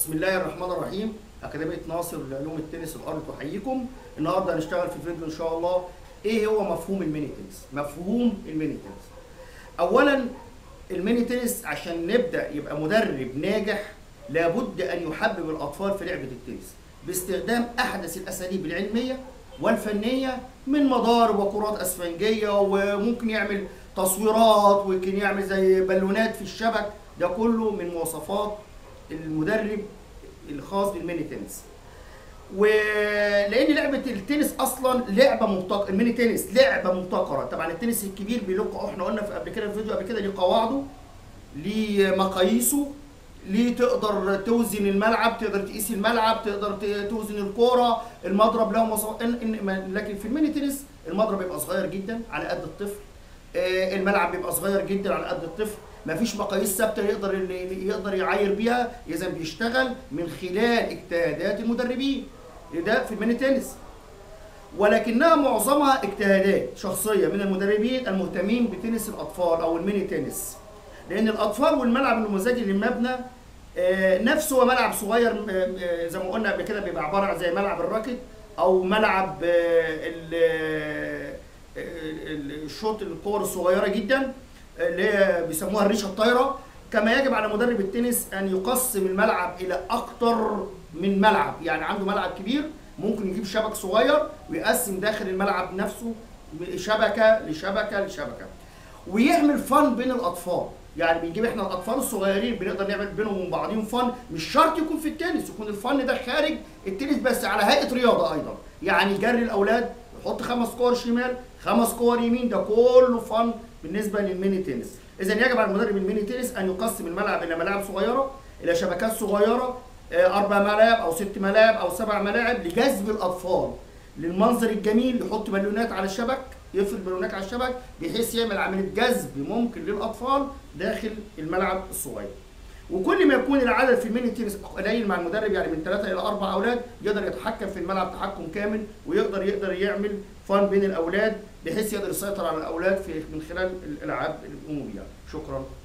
بسم الله الرحمن الرحيم أكاديمية ناصر لعلوم التنس الأرض تحييكم النهارده هنشتغل في الفيديو إن شاء الله إيه هو مفهوم الميني تنس مفهوم الميني تنس أولا الميني تنس عشان نبدأ يبقى مدرب ناجح لابد أن يحبب الأطفال في لعبة التنس باستخدام أحدث الأساليب العلمية والفنية من مضارب وكرات أسفنجية وممكن يعمل تصويرات ويمكن يعمل زي بالونات في الشبك ده كله من مواصفات المدرب الخاص بالميني تنس ولان لعبه التنس اصلا لعبه مبتكره الميني تنس لعبه مبتكره طبعا التنس الكبير بيلقى احنا قلنا في قبل كده في فيديو قبل كده ليه قواعده ليه مقاييسه ليه تقدر توزن الملعب تقدر تقيس الملعب تقدر ت- توزن الكوره المضرب له مواصفات إن- إن- لكن في الميني تنس المضرب بيبقى صغير جدا على قد الطفل آه، الملعب بيبقى صغير جدا على قد الطفل مفيش مقاييس ثابته يقدر يقدر يعاير بيها اذا بيشتغل من خلال اجتهادات المدربين ده في الميني تنس ولكنها معظمها اجتهادات شخصيه من المدربين المهتمين بتنس الاطفال او الميني تنس لان الاطفال والملعب النموذجي للمبنى آه، نفسه هو ملعب صغير آه، آه، زي ما قلنا قبل كده بيبقى عباره عن زي ملعب الراكت او ملعب آه، ال- آه، ال- الشوط الكور الصغيره جدا اللي هي بيسموها الريشه الطايره كما يجب على مدرب التنس ان يقسم الملعب الى اكتر من ملعب يعني عنده ملعب كبير ممكن يجيب شبك صغير ويقسم داخل الملعب نفسه شبكه لشبكه لشبكه ويعمل فن بين الاطفال يعني بنجيب احنا الاطفال الصغيرين بنقدر نعمل بينهم وبين بعضهم فن مش شرط يكون في التنس يكون الفن ده خارج التنس بس على هيئه رياضه ايضا يعني يجري الاولاد يحط خمس كور شمال خمس كور يمين ده كله فن بالنسبه للميني تنس اذا يجب على مدرب الميني تنس ان يقسم الملعب الى ملاعب صغيره الى شبكات صغيره آه، اربع ملاعب او ست ملاعب او سبع ملاعب لجذب الاطفال للمنظر الجميل يحط بالونات على الشبك يفرد بالونات على الشبك بحيث يعمل عمليه جذب ممكن للاطفال داخل الملعب الصغير وكل ما يكون العدد في الميني تنس قليل مع المدرب يعني من ثلاثة إلى أربع أولاد يقدر يتحكم في الملعب تحكم كامل ويقدر يقدر يعمل فن بين الأولاد بحيث يقدر يسيطر على الأولاد في من خلال الألعاب الأمومية شكرا